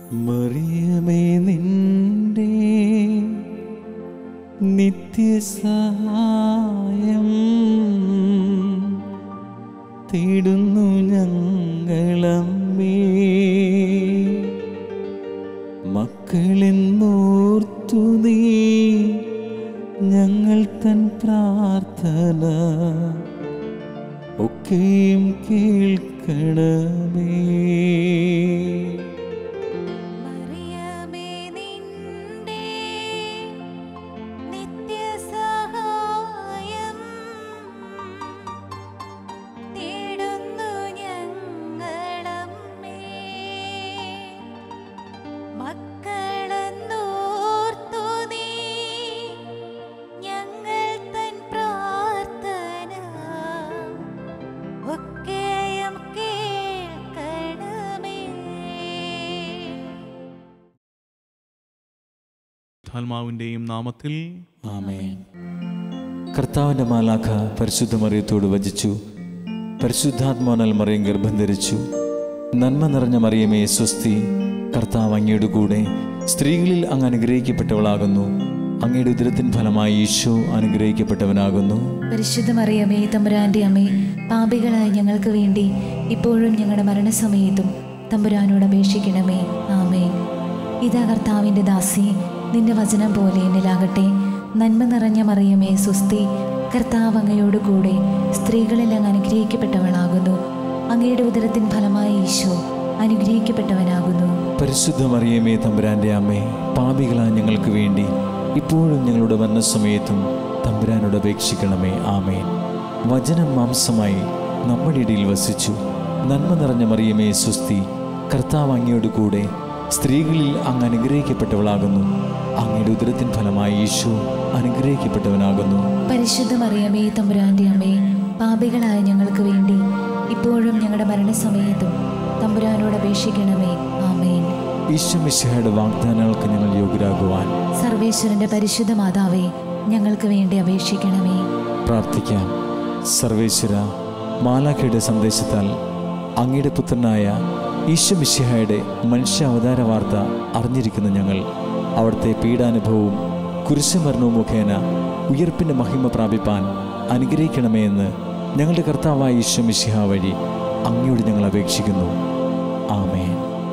മറിയമേ നിന്റെ നിത്യസഹായം തേടുന്നു ഞങ്ങളമ്മേ മക്കളെന്നോർത്തു നീ ഞങ്ങൾ തൻ പ്രാർത്ഥന ഒക്കെയും കേൾക്കണമേ മറിയമേ നിന്റെ നിത്യസഹായം തേടുന്നു ഞങ്ങളമ്മേ മക്കളെന്നോർത്തു നീ ഞങ്ങൾ തൻ പ്രാർത്ഥന ഒക്കെയും കേൾക്കണമേ ആത്മാവിൻ്റെയും നാമത്തിൽ ആമേൻ കർത്താവിൻ്റെ മാലാഖ പരിശുദ്ധ മറിയത്തോട് വചിച്ചു പരിശുദ്ധാത്മാനാൽ മറിയം ഗർഭം ധരിച്ചു നന്മ നിറഞ്ഞ മറിയമേ സ്വസ്തി കർത്താവ് അങ്ങയുടെ കൂടെ സ്ത്രീകളിൽ അങ്ങ് അനുഗ്രഹിക്കപ്പെട്ടവളാകുന്നു അങ്ങയുടെ ഉദരത്തിൻ ഫലമായി ഈശോ അനുഗ്രഹിക്കപ്പെട്ടവനാകുന്നു പരിശുദ്ധ മറിയമേ തമ്പുരാന്റെ അമ്മേ പാപികളായ ഞങ്ങൾക്ക് വേണ്ടി ഇപ്പോഴും ഞങ്ങളുടെ മരണസമയത്തും തമ്പുരാനോട് അപേക്ഷിക്കണമേ ആമേ ഇതാ കർത്താവിൻ്റെ ദാസി നിന്റെ വചനം പോലെ എന്നിലാകട്ടെ നന്മ നിറഞ്ഞ മറിയമേ സുസ്തി കർത്താവ് അങ്ങയോട് കൂടെ സ്ത്രീകളിൽ അങ്ങ് അനുഗ്രഹിക്കപ്പെട്ടവളാകുന്നു അങ്ങയുടെ ഉദരത്തിൻ ഫലമായ ഈശോ അനുഗ്രഹിക്കപ്പെട്ടവനാകുന്നു പരിശുദ്ധ മറിയമേ തമ്പുരാൻ്റെ അമ്മേ പാപികളായ ഞങ്ങൾക്ക് വേണ്ടി ഇപ്പോഴും ഞങ്ങളുടെ മരണസമയത്തും തമ്പുരാനോട് അപേക്ഷിക്കണമേ ആമേൻ വചനം മാംസമായി നമ്മുടെ ഇടയിൽ വസിച്ചു നന്മ നിറഞ്ഞ മറിയമേ സുസ്തി കർത്താവ് അങ്ങയോട് കൂടെ സ്ത്രീകളിൽ അങ്ങ് അനുഗ്രഹിക്കപ്പെട്ടവളാകുന്നു അങ്ങയുടെ ഉദരത്തിൻ ഫലമായി ഈശോ അനുഗ്രഹിക്കപ്പെട്ടവനാകുന്നു പരിശുദ്ധ മറിയമേ തമ്പുരാന്റെ അമ്മേ പാപികളായ ഞങ്ങൾക്ക് വേണ്ടി ഇപ്പോഴും ഞങ്ങളുടെ മരണസമയത്തും തമ്പുരാനോട് അപേക്ഷിക്കണമേ ആമേൻ ഈശോ മിശിഹയുടെ വാഗ്ദാനങ്ങൾക്ക് ഞങ്ങൾ യോഗ്യരാകുവാൻ സർവേശ്വരന്റെ പരിശുദ്ധ മാതാവേ ഞങ്ങൾക്ക് വേണ്ടി അപേക്ഷിക്കണമേ പ്രാർത്ഥിക്കാം സർവേശ്വര മാലാഖയുടെ സന്ദേശത്താൽ അങ്ങയുടെ പുത്രനായ ഈശോ മിശിഹായുടെ മനുഷ്യ അവതാര വാർത്ത അറിഞ്ഞിരിക്കുന്ന ഞങ്ങൾ അവിടുത്തെ പീഡാനുഭവവും കുരിശുമരണവും മുഖേന ഉയർപ്പിൻ്റെ മഹിമ പ്രാപിപ്പാൻ അനുഗ്രഹിക്കണമേ എന്ന് ഞങ്ങളുടെ കർത്താവായ ഈശോ മിശിഹ വഴി അങ്ങയോട് ഞങ്ങൾ അപേക്ഷിക്കുന്നു ആമേൻ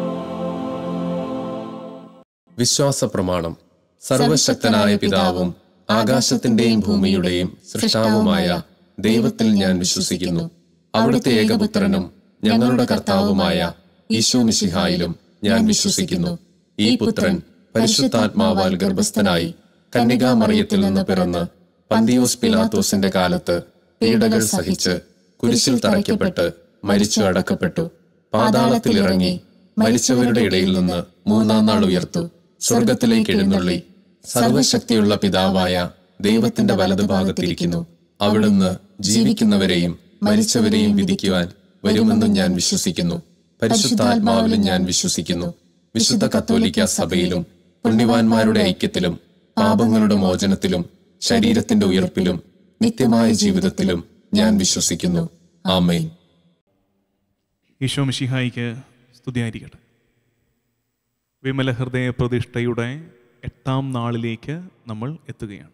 വിശ്വാസ പ്രമാണം സർവശക്തനായ പിതാവും ആകാശത്തിന്റെയും ഭൂമിയുടെയും സൃഷ്ടാവുമായ ദൈവത്തിൽ ഞാൻ വിശ്വസിക്കുന്നു അവിടുത്തെ ഏകപുത്രനും ഞങ്ങളുടെ കർത്താവുമായ ഈശോ മിശിഹായിലും ഞാൻ വിശ്വസിക്കുന്നു ഈ പുത്രൻ പരിശുദ്ധാത്മാവാൽ ഗർഭസ്ഥനായി കന്യകാമറിയത്തിൽ നിന്ന് പിറന്ന് പന്തിയോസ് പിലാത്തോസിന്റെ കാലത്ത് പീഡകൾ സഹിച്ച് കുരിശിൽ തറയ്ക്കപ്പെട്ട് മരിച്ചു അടക്കപ്പെട്ടു പാതാളത്തിൽ ഇറങ്ങി മരിച്ചവരുടെ ഇടയിൽ നിന്ന് മൂന്നാം നാൾ ഉയർത്തു സ്വർഗത്തിലേക്ക് എഴുന്നള്ളി സർവശക്തിയുള്ള പിതാവായ ദൈവത്തിന്റെ വലതുഭാഗത്തിരിക്കുന്നു അവിടുന്ന് ജീവിക്കുന്നവരെയും മരിച്ചവരെയും വിധിക്കുവാൻ വരുമെന്നും ഞാൻ വിശ്വസിക്കുന്നു പരിശുദ്ധാത്മാവിലും ഞാൻ വിശ്വസിക്കുന്നു വിശുദ്ധ കത്തോലിക്ക സഭയിലും പുണ്യവാന്മാരുടെ ഐക്യത്തിലും പാപങ്ങളുടെ മോചനത്തിലും ശരീരത്തിന്റെ ഉയർപ്പിലും നിത്യമായ ജീവിതത്തിലും ഞാൻ വിശ്വസിക്കുന്നു ആമേൻ ഈശോ മിശിഹായിക്ക് സ്തുതിയായിരിക്കട്ടെ വിമല ഹൃദയ പ്രതിഷ്ഠയുടെ എട്ടാം നാളിലേക്ക് നമ്മൾ എത്തുകയാണ്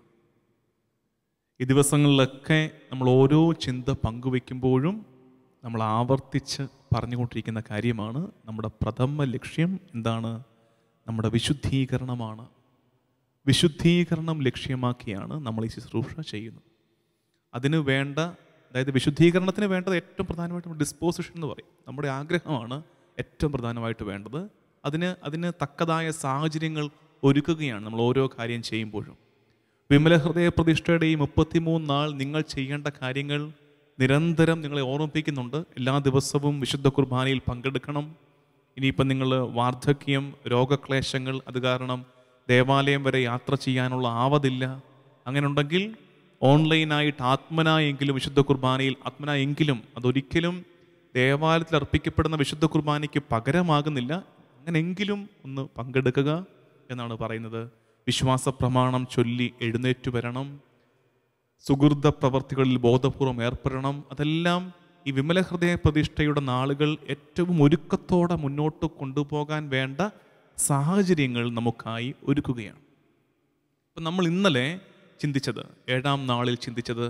ഈ ദിവസങ്ങളിലൊക്കെ നമ്മൾ ഓരോ ചിന്ത പങ്കുവെക്കുമ്പോഴും നമ്മൾ ആവർത്തിച്ച് പറഞ്ഞുകൊണ്ടിരിക്കുന്ന കാര്യമാണ് നമ്മുടെ പ്രഥമ ലക്ഷ്യം എന്താണ് നമ്മുടെ വിശുദ്ധീകരണമാണ് വിശുദ്ധീകരണം ലക്ഷ്യമാക്കിയാണ് നമ്മൾ ഈ ശുശ്രൂഷ ചെയ്യുന്നത് അതിന് വേണ്ട അതായത് വിശുദ്ധീകരണത്തിന് വേണ്ടത് ഏറ്റവും പ്രധാനമായിട്ട് ഡിസ്പോസിഷൻ എന്ന് പറയും നമ്മുടെ ആഗ്രഹമാണ് ഏറ്റവും പ്രധാനമായിട്ട് വേണ്ടത് അതിന് അതിന് തക്കതായ സാഹചര്യങ്ങൾ ഒരുക്കുകയാണ് നമ്മൾ ഓരോ കാര്യം ചെയ്യുമ്പോഴും വിമല ഹൃദയ പ്രതിഷ്ഠയുടെ ഈ മുപ്പത്തിമൂന്ന് നാൾ നിങ്ങൾ ചെയ്യേണ്ട കാര്യങ്ങൾ നിരന്തരം നിങ്ങളെ ഓർമ്മിപ്പിക്കുന്നുണ്ട് എല്ലാ ദിവസവും വിശുദ്ധ കുർബാനയിൽ പങ്കെടുക്കണം ഇനിയിപ്പം നിങ്ങൾ വാർദ്ധക്യം രോഗക്ലേശങ്ങൾ അത് കാരണം ദേവാലയം വരെ യാത്ര ചെയ്യാനുള്ള ആവതില്ല അങ്ങനെ ഉണ്ടെങ്കിൽ ഓൺലൈനായിട്ട് ആത്മനായെങ്കിലും വിശുദ്ധ കുർബാനയിൽ ആത്മനായെങ്കിലും അതൊരിക്കലും ദേവാലയത്തിൽ അർപ്പിക്കപ്പെടുന്ന വിശുദ്ധ കുർബാനയ്ക്ക് പകരമാകുന്നില്ല അങ്ങനെങ്കിലും ഒന്ന് പങ്കെടുക്കുക എന്നാണ് പറയുന്നത് വിശ്വാസ പ്രമാണം ചൊല്ലി എഴുന്നേറ്റു വരണം സുഹൃത പ്രവർത്തികളിൽ ബോധപൂർവം ഏർപ്പെടണം അതെല്ലാം ഈ വിമല ഹൃദയ പ്രതിഷ്ഠയുടെ നാളുകൾ ഏറ്റവും ഒരുക്കത്തോടെ മുന്നോട്ട് കൊണ്ടുപോകാൻ വേണ്ട സാഹചര്യങ്ങൾ നമുക്കായി ഒരുക്കുകയാണ് അപ്പം നമ്മൾ ഇന്നലെ ചിന്തിച്ചത് ഏഴാം നാളിൽ ചിന്തിച്ചത്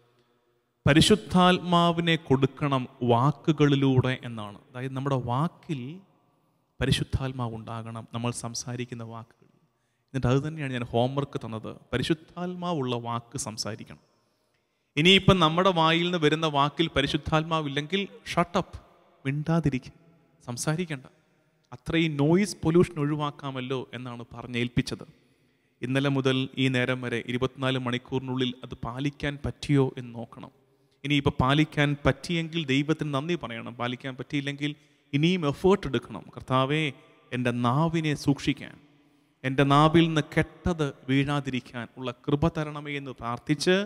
പരിശുദ്ധാത്മാവിനെ കൊടുക്കണം വാക്കുകളിലൂടെ എന്നാണ് അതായത് നമ്മുടെ വാക്കിൽ പരിശുദ്ധാത്മാവ് ഉണ്ടാകണം നമ്മൾ സംസാരിക്കുന്ന വാക്കുകൾ എന്നിട്ട് അത് തന്നെയാണ് ഞാൻ ഹോംവർക്ക് തന്നത് പരിശുദ്ധാത്മാവുള്ള വാക്ക് സംസാരിക്കണം ഇനിയിപ്പം നമ്മുടെ വായിൽ നിന്ന് വരുന്ന വാക്കിൽ പരിശുദ്ധാത്മാവില്ലെങ്കിൽ ഷട്ടപ്പ് മിണ്ടാതിരിക്കുക സംസാരിക്കണ്ട അത്രയും നോയിസ് പൊല്യൂഷൻ ഒഴിവാക്കാമല്ലോ എന്നാണ് പറഞ്ഞേൽപ്പിച്ചത് ഇന്നലെ മുതൽ ഈ നേരം വരെ ഇരുപത്തിനാല് മണിക്കൂറിനുള്ളിൽ അത് പാലിക്കാൻ പറ്റിയോ എന്ന് നോക്കണം ഇനിയിപ്പോൾ പാലിക്കാൻ പറ്റിയെങ്കിൽ ദൈവത്തിന് നന്ദി പറയണം പാലിക്കാൻ പറ്റിയില്ലെങ്കിൽ ഇനിയും എഫേർട്ട് എടുക്കണം കർത്താവേ എൻ്റെ നാവിനെ സൂക്ഷിക്കാൻ എൻ്റെ നാവിൽ നിന്ന് കെട്ടത് വീഴാതിരിക്കാൻ ഉള്ള കൃപ തരണമേ എന്ന് പ്രാർത്ഥിച്ച്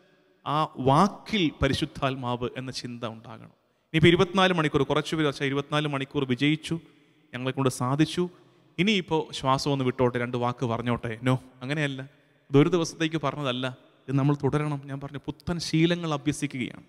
ആ വാക്കിൽ പരിശുദ്ധാത്മാവ് എന്ന ചിന്ത ഉണ്ടാകണം ഇനിയിപ്പോൾ ഇരുപത്തിനാല് മണിക്കൂർ കുറച്ച് പേര് വെച്ചാൽ ഇരുപത്തിനാല് മണിക്കൂർ വിജയിച്ചു ഞങ്ങളെ കൊണ്ട് സാധിച്ചു ഇനിയിപ്പോൾ ശ്വാസം ഒന്ന് വിട്ടോട്ടെ രണ്ട് വാക്ക് പറഞ്ഞോട്ടെ നോ അങ്ങനെയല്ല ഇതൊരു ദിവസത്തേക്ക് പറഞ്ഞതല്ല ഇത് നമ്മൾ തുടരണം ഞാൻ പറഞ്ഞു പുത്തൻ ശീലങ്ങൾ അഭ്യസിക്കുകയാണ്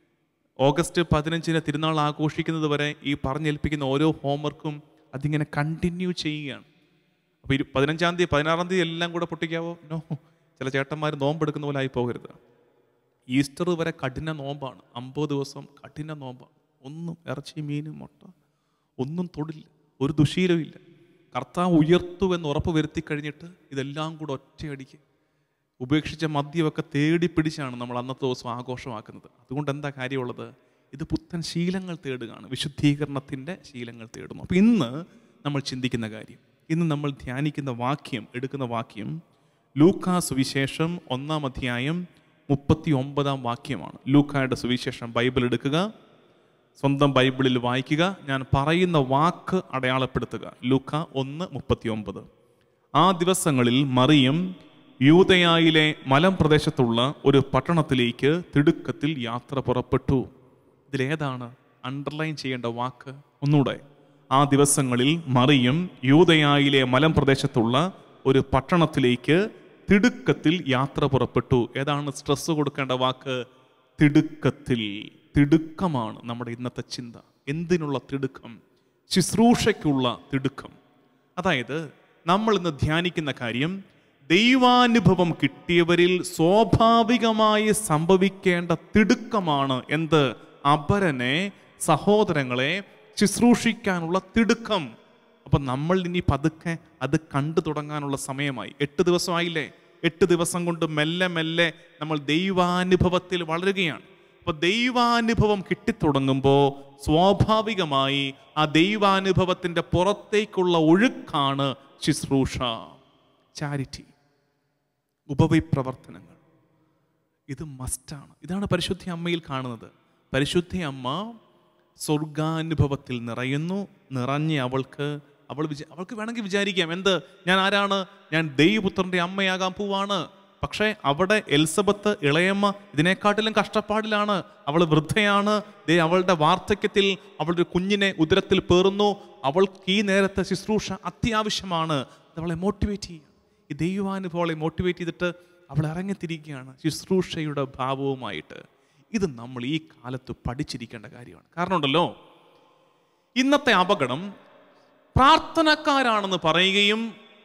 ഓഗസ്റ്റ് പതിനഞ്ചിന് തിരുനാൾ ആഘോഷിക്കുന്നത് വരെ ഈ പറഞ്ഞേൽപ്പിക്കുന്ന ഓരോ ഹോംവർക്കും അതിങ്ങനെ കണ്ടിന്യൂ ചെയ്യുകയാണ് അപ്പോൾ ഇരു പതിനഞ്ചാം തീയതി പതിനാറാം തീയതി എല്ലാം കൂടെ പൊട്ടിക്കാവോ നോ ചില ചേട്ടന്മാർ നോമ്പെടുക്കുന്ന പോലെ ആയി പോകരുത് ഈസ്റ്റർ വരെ കഠിന നോമ്പാണ് അമ്പത് ദിവസം കഠിന നോമ്പാണ് ഒന്നും ഇറച്ചി മീൻ മുട്ട ഒന്നും തൊടില്ല ഒരു ദുശീലവും ഇല്ല കർത്താവ് ഉയർത്തു എന്ന് ഉറപ്പ് വരുത്തി കഴിഞ്ഞിട്ട് ഇതെല്ലാം കൂടെ ഒറ്റയടിക്ക് ഉപേക്ഷിച്ച മദ്യമൊക്കെ തേടി പിടിച്ചാണ് നമ്മൾ അന്നത്തെ ദിവസം ആഘോഷമാക്കുന്നത് അതുകൊണ്ട് എന്താ കാര്യമുള്ളത് ഇത് പുത്തൻ ശീലങ്ങൾ തേടുകയാണ് വിശുദ്ധീകരണത്തിൻ്റെ ശീലങ്ങൾ തേടുന്നു അപ്പോൾ ഇന്ന് നമ്മൾ ചിന്തിക്കുന്ന കാര്യം ഇന്ന് നമ്മൾ ധ്യാനിക്കുന്ന വാക്യം എടുക്കുന്ന വാക്യം ലൂക്കാ സുവിശേഷം ഒന്നാം അധ്യായം മുപ്പത്തി ഒമ്പതാം വാക്യമാണ് ലൂക്കായുടെ സുവിശേഷം ബൈബിൾ എടുക്കുക സ്വന്തം ബൈബിളിൽ വായിക്കുക ഞാൻ പറയുന്ന വാക്ക് അടയാളപ്പെടുത്തുക ലൂക്ക ഒന്ന് മുപ്പത്തി ഒമ്പത് ആ ദിവസങ്ങളിൽ മറിയം യൂതയായിലെ മലമ്പ്രദേശത്തുള്ള ഒരു പട്ടണത്തിലേക്ക് തിടുക്കത്തിൽ യാത്ര പുറപ്പെട്ടു ഇതിലേതാണ് അണ്ടർലൈൻ ചെയ്യേണ്ട വാക്ക് ഒന്നുകൂടെ ആ ദിവസങ്ങളിൽ മറിയം യൂതയായിലെ മലമ്പ്രദേശത്തുള്ള ഒരു പട്ടണത്തിലേക്ക് തിടുക്കത്തിൽ യാത്ര പുറപ്പെട്ടു ഏതാണ് സ്ട്രെസ് കൊടുക്കേണ്ട വാക്ക് തിടുക്കത്തിൽ തിടുക്കമാണ് നമ്മുടെ ഇന്നത്തെ ചിന്ത എന്തിനുള്ള തിടുക്കം ശുശ്രൂഷയ്ക്കുള്ള തിടുക്കം അതായത് നമ്മൾ ഇന്ന് ധ്യാനിക്കുന്ന കാര്യം ദൈവാനുഭവം കിട്ടിയവരിൽ സ്വാഭാവികമായി സംഭവിക്കേണ്ട തിടുക്കമാണ് എന്ത് അപരനെ സഹോദരങ്ങളെ ശുശ്രൂഷിക്കാനുള്ള തിടുക്കം അപ്പൊ നമ്മൾ ഇനി പതുക്കെ അത് കണ്ടു തുടങ്ങാനുള്ള സമയമായി എട്ട് ദിവസമായില്ലേ എട്ട് ദിവസം കൊണ്ട് മെല്ലെ മെല്ലെ നമ്മൾ ദൈവാനുഭവത്തിൽ വളരുകയാണ് അപ്പൊ ദൈവാനുഭവം കിട്ടിത്തുടങ്ങുമ്പോൾ സ്വാഭാവികമായി ആ ദൈവാനുഭവത്തിന്റെ പുറത്തേക്കുള്ള ഒഴുക്കാണ് ശുശ്രൂഷ ചാരിറ്റി ഉപവിപ്രവർത്തനങ്ങൾ ഇത് മസ്റ്റാണ് ഇതാണ് പരിശുദ്ധ അമ്മയിൽ കാണുന്നത് പരിശുദ്ധ അമ്മ സ്വർഗാനുഭവത്തിൽ നിറയുന്നു നിറഞ്ഞ് അവൾക്ക് അവൾ വിചാ അവൾക്ക് വേണമെങ്കിൽ വിചാരിക്കാം എന്ത് ഞാൻ ആരാണ് ഞാൻ ദൈവപുത്രന്റെ അമ്മയാകാൻ പോവാണ് പക്ഷേ അവിടെ എൽസബത്ത് ഇളയമ്മ ഇതിനെക്കാട്ടിലും കഷ്ടപ്പാടിലാണ് അവൾ വൃദ്ധയാണ് ദേ അവളുടെ വാർദ്ധക്യത്തിൽ അവളുടെ കുഞ്ഞിനെ ഉദരത്തിൽ പേറുന്നു അവൾക്ക് ഈ നേരത്തെ ശുശ്രൂഷ അത്യാവശ്യമാണ് അത് അവളെ മോട്ടിവേറ്റ് ചെയ്യുക ഈ ദൈവാനുഭവളെ മോട്ടിവേറ്റ് ചെയ്തിട്ട് അവൾ ഇറങ്ങിത്തിരിക്കുകയാണ് ശുശ്രൂഷയുടെ ഭാവവുമായിട്ട് ഇത് നമ്മൾ ഈ കാലത്ത് പഠിച്ചിരിക്കേണ്ട കാര്യമാണ് കാരണം ഉണ്ടല്ലോ ഇന്നത്തെ അപകടം പ്രാർത്ഥനക്കാരാണെന്ന് പറയുകയും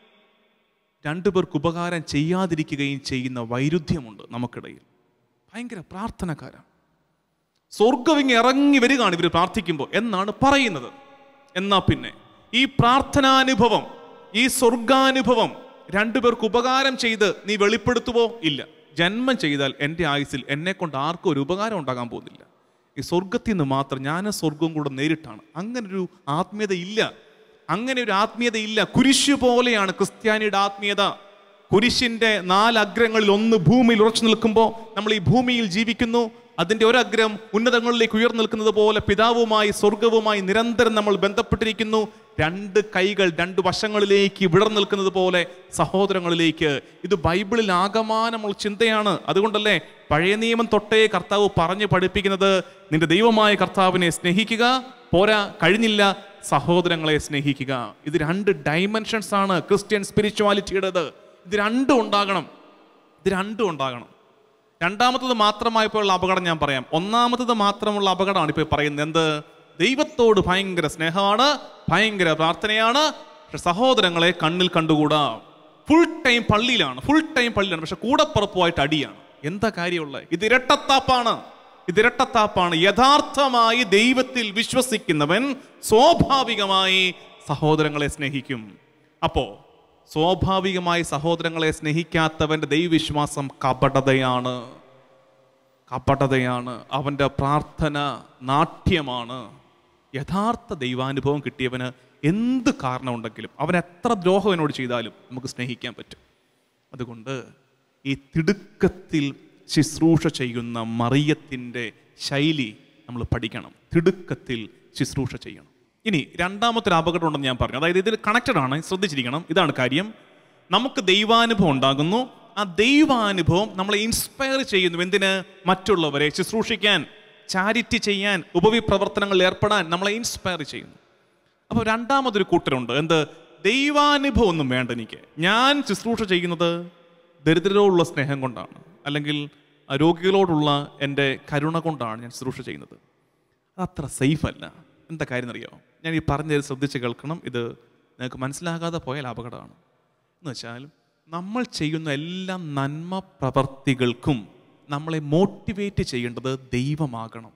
രണ്ടുപേർക്ക് ഉപകാരം ചെയ്യാതിരിക്കുകയും ചെയ്യുന്ന വൈരുദ്ധ്യമുണ്ട് നമുക്കിടയിൽ ഭയങ്കര പ്രാർത്ഥനക്കാരാണ് സ്വർഗവിങ് ഇറങ്ങി വരികയാണ് ഇവർ പ്രാർത്ഥിക്കുമ്പോൾ എന്നാണ് പറയുന്നത് എന്നാ പിന്നെ ഈ പ്രാർത്ഥനാനുഭവം ഈ സ്വർഗാനുഭവം രണ്ടുപേർക്ക് ഉപകാരം ചെയ്ത് നീ വെളിപ്പെടുത്തുവോ ഇല്ല ജന്മം ചെയ്താൽ എൻ്റെ ആയുസിൽ എന്നെ കൊണ്ട് ആർക്കും ഒരു ഉപകാരം ഉണ്ടാകാൻ പോകുന്നില്ല ഈ സ്വർഗത്തിൽ നിന്ന് മാത്രം ഞാൻ സ്വർഗവും കൂടെ നേരിട്ടാണ് അങ്ങനൊരു ആത്മീയത ഇല്ല അങ്ങനെ ഒരു ആത്മീയത ഇല്ല കുരിശു പോലെയാണ് ക്രിസ്ത്യാനിയുടെ ആത്മീയത കുരിശിന്റെ നാല് അഗ്രങ്ങളിൽ ഒന്ന് ഭൂമിയിൽ ഉറച്ചു നിൽക്കുമ്പോൾ നമ്മൾ ഈ ഭൂമിയിൽ ജീവിക്കുന്നു അതിന്റെ ഒരഗ്രം ഉന്നതങ്ങളിലേക്ക് ഉയർന്നു നിൽക്കുന്നത് പോലെ പിതാവുമായി സ്വർഗവുമായി നിരന്തരം നമ്മൾ ബന്ധപ്പെട്ടിരിക്കുന്നു രണ്ട് കൈകൾ രണ്ട് വശങ്ങളിലേക്ക് വിടർന്നു നിൽക്കുന്നത് പോലെ സഹോദരങ്ങളിലേക്ക് ഇത് ബൈബിളിൽ ആകമാനമുള്ള ചിന്തയാണ് അതുകൊണ്ടല്ലേ പഴയ നിയമം തൊട്ടേ കർത്താവ് പറഞ്ഞു പഠിപ്പിക്കുന്നത് നിന്റെ ദൈവമായ കർത്താവിനെ സ്നേഹിക്കുക പോരാ കഴിഞ്ഞില്ല സഹോദരങ്ങളെ സ്നേഹിക്കുക ഇത് രണ്ട് ഡൈമെൻഷൻസ് ആണ് ക്രിസ്ത്യൻ സ്പിരിച്വാലിറ്റിയുടേത് ഇത് രണ്ടും ഉണ്ടാകണം ഇത് രണ്ടും ഉണ്ടാകണം രണ്ടാമത്തത് മാത്രമായപ്പോഴുള്ള അപകടം ഞാൻ പറയാം ഒന്നാമത്തത് മാത്രമുള്ള അപകടമാണ് ഇപ്പോൾ പറയുന്നത് എന്ത് ദൈവത്തോട് ഭയങ്കര സ്നേഹമാണ് ഭയങ്കര പ്രാർത്ഥനയാണ് പക്ഷെ സഹോദരങ്ങളെ കണ്ണിൽ കണ്ടുകൂടാ ഫുൾ ടൈം പള്ളിയിലാണ് ഫുൾ ടൈം പള്ളിയിലാണ് പക്ഷെ കൂടപ്പുറപ്പുമായിട്ട് അടിയാണ് എന്താ കാര്യമുള്ളത് ഇത് ഇരട്ടത്താപ്പാണ് ഇത് ഇരട്ടത്താപ്പാണ് യഥാർത്ഥമായി ദൈവത്തിൽ വിശ്വസിക്കുന്നവൻ സ്വാഭാവികമായി സഹോദരങ്ങളെ സ്നേഹിക്കും അപ്പോ സ്വാഭാവികമായി സഹോദരങ്ങളെ സ്നേഹിക്കാത്തവന്റെ ദൈവവിശ്വാസം കപടതയാണ് കപടതയാണ് അവൻ്റെ പ്രാർത്ഥന നാട്യമാണ് യഥാർത്ഥ ദൈവാനുഭവം കിട്ടിയവന് എന്ത് കാരണമുണ്ടെങ്കിലും അവൻ എത്ര ദ്രോഹം എന്നോട് ചെയ്താലും നമുക്ക് സ്നേഹിക്കാൻ പറ്റും അതുകൊണ്ട് ഈ തിടുക്കത്തിൽ ശുശ്രൂഷ ചെയ്യുന്ന മറിയത്തിൻ്റെ ശൈലി നമ്മൾ പഠിക്കണം തിടുക്കത്തിൽ ശുശ്രൂഷ ചെയ്യണം ഇനി രണ്ടാമത്തെ ഒരു അപകടം ഉണ്ടെന്ന് ഞാൻ പറഞ്ഞു അതായത് ഇതിൽ കണക്റ്റഡ് ആണ് ശ്രദ്ധിച്ചിരിക്കണം ഇതാണ് കാര്യം നമുക്ക് ദൈവാനുഭവം ഉണ്ടാകുന്നു ആ ദൈവാനുഭവം നമ്മളെ ഇൻസ്പയർ ചെയ്യുന്നു എന്തിന് മറ്റുള്ളവരെ ശുശ്രൂഷിക്കാൻ ചാരിറ്റി ചെയ്യാൻ ഉപവിപ്രവർത്തനങ്ങളിൽ ഏർപ്പെടാൻ നമ്മളെ ഇൻസ്പയർ ചെയ്യുന്നു അപ്പോൾ രണ്ടാമതൊരു കൂട്ടരുണ്ട് എന്ത് ദൈവാനുഭവം ഒന്നും വേണ്ട എനിക്ക് ഞാൻ ശുശ്രൂഷ ചെയ്യുന്നത് ദരിദ്രരോടുള്ള സ്നേഹം കൊണ്ടാണ് അല്ലെങ്കിൽ ആ രോഗികളോടുള്ള എൻ്റെ കരുണ കൊണ്ടാണ് ഞാൻ ശുശ്രൂഷ ചെയ്യുന്നത് അതത്ര സേഫ് അല്ല എന്താ കാര്യം അറിയോ ഞാൻ ഈ പറഞ്ഞത് ശ്രദ്ധിച്ച് കേൾക്കണം ഇത് നിങ്ങൾക്ക് മനസ്സിലാകാതെ പോയാൽ അപകടമാണ് എന്ന് വെച്ചാൽ നമ്മൾ ചെയ്യുന്ന എല്ലാ നന്മ പ്രവർത്തികൾക്കും നമ്മളെ മോട്ടിവേറ്റ് ചെയ്യേണ്ടത് ദൈവമാകണം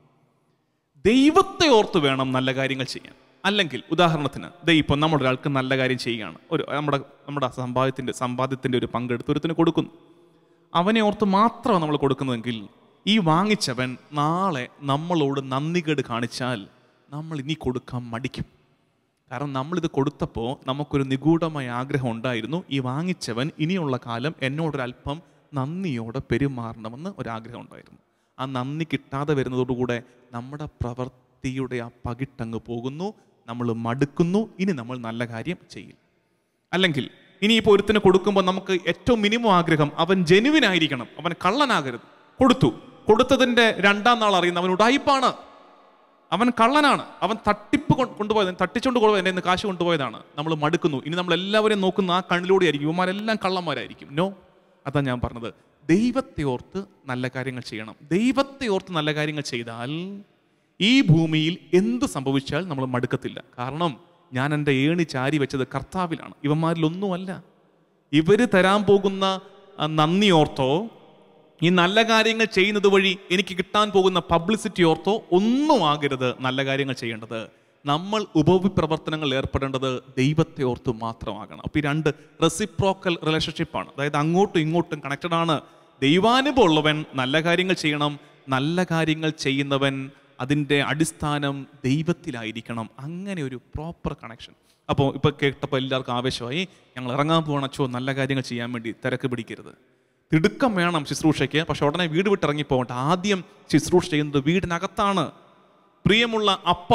ദൈവത്തെ ഓർത്ത് വേണം നല്ല കാര്യങ്ങൾ ചെയ്യാൻ അല്ലെങ്കിൽ ഉദാഹരണത്തിന് ദൈ ഇപ്പം നമ്മുടെ ഒരാൾക്ക് നല്ല കാര്യം ചെയ്യുകയാണ് ഒരു നമ്മുടെ നമ്മുടെ സമ്പാദ്യത്തിൻ്റെ സമ്പാദ്യത്തിൻ്റെ ഒരു പങ്കെടുത്ത് ഒരുത്തിന് കൊടുക്കുന്നു അവനെ ഓർത്ത് മാത്രമാണ് നമ്മൾ കൊടുക്കുന്നതെങ്കിൽ ഈ വാങ്ങിച്ചവൻ നാളെ നമ്മളോട് നന്ദികേട് കാണിച്ചാൽ നമ്മൾ ഇനി കൊടുക്കാൻ മടിക്കും കാരണം നമ്മളിത് കൊടുത്തപ്പോൾ നമുക്കൊരു നിഗൂഢമായ ആഗ്രഹം ഉണ്ടായിരുന്നു ഈ വാങ്ങിച്ചവൻ ഇനിയുള്ള കാലം എന്നോടൊരല്പം നന്ദിയോടെ പെരുമാറണമെന്ന് ഒരാഗ്രഹം ഉണ്ടായിരുന്നു ആ നന്ദി കിട്ടാതെ വരുന്നതോടുകൂടെ നമ്മുടെ പ്രവൃത്തിയുടെ ആ പകിട്ടങ്ങ് പോകുന്നു നമ്മൾ മടുക്കുന്നു ഇനി നമ്മൾ നല്ല കാര്യം ചെയ്യില്ല അല്ലെങ്കിൽ ഇനിയിപ്പോൾ ഒരുത്തിന് കൊടുക്കുമ്പോൾ നമുക്ക് ഏറ്റവും മിനിമം ആഗ്രഹം അവൻ ജെനുവിൻ ആയിരിക്കണം അവൻ കള്ളനാകരുത് കൊടുത്തു കൊടുത്തതിന്റെ രണ്ടാം നാൾ അറിയുന്ന അവൻ ഉടായിപ്പാണ് അവൻ കള്ളനാണ് അവൻ തട്ടിപ്പ് കൊണ്ട് കൊണ്ടുപോയത് തട്ടിച്ചുകൊണ്ട് കൊണ്ടുപോയത് എൻ്റെ കാശ് കൊണ്ടുപോയതാണ് നമ്മൾ മടുക്കുന്നു ഇനി നമ്മൾ എല്ലാവരെയും നോക്കുന്ന ആ കണ്ണിലൂടെ ആയിരിക്കും ഇവന്മാരെല്ലാം കള്ളന്മാരായിരിക്കും നോ അതാ ഞാൻ പറഞ്ഞത് ദൈവത്തെ ഓർത്ത് നല്ല കാര്യങ്ങൾ ചെയ്യണം ദൈവത്തെ ഓർത്ത് നല്ല കാര്യങ്ങൾ ചെയ്താൽ ഈ ഭൂമിയിൽ എന്ത് സംഭവിച്ചാൽ നമ്മൾ മടുക്കത്തില്ല കാരണം ഞാൻ എൻ്റെ ഏണി ചാരി വെച്ചത് കർത്താവിലാണ് ഇവന്മാരിലൊന്നുമല്ല ഇവര് തരാൻ പോകുന്ന ആ, നന്ദി ഓർത്തോ ഈ നല്ല കാര്യങ്ങൾ ചെയ്യുന്നത് വഴി എനിക്ക് കിട്ടാൻ പോകുന്ന പബ്ലിസിറ്റി ഓർത്തോ ഒന്നും ആകരുത് നല്ല കാര്യങ്ങൾ ചെയ്യേണ്ടത് നമ്മൾ ഉപവിപ്രവർത്തനങ്ങളിൽ ഏർപ്പെടേണ്ടത് ദൈവത്തെ ഓർത്ത് മാത്രമാകണം അപ്പോൾ ഈ രണ്ട് റെസിപ്രോക്കൽ റിലേഷൻഷിപ്പാണ് അതായത് അങ്ങോട്ടും ഇങ്ങോട്ടും കണക്റ്റഡ് ആണ് ദൈവാനുഭവം ഉള്ളവൻ നല്ല കാര്യങ്ങൾ ചെയ്യണം നല്ല കാര്യങ്ങൾ ചെയ്യുന്നവൻ അതിൻ്റെ അടിസ്ഥാനം ദൈവത്തിലായിരിക്കണം അങ്ങനെ ഒരു പ്രോപ്പർ കണക്ഷൻ അപ്പോൾ ഇപ്പോൾ കേട്ടപ്പോൾ എല്ലാവർക്കും ആവേശമായി ഞങ്ങൾ ഇറങ്ങാൻ പോകണച്ചോ നല്ല കാര്യങ്ങൾ ചെയ്യാൻ വേണ്ടി തിരക്ക് പിടിക്കരുത് തിടുക്കം വേണം ശുശ്രൂഷയ്ക്ക് പക്ഷെ ഉടനെ വീട് വിട്ടിറങ്ങി പോകട്ടെ ആദ്യം ശുശ്രൂഷ ചെയ്യുന്നത് വീടിനകത്താണ് പ്രിയമുള്ള അപ്പ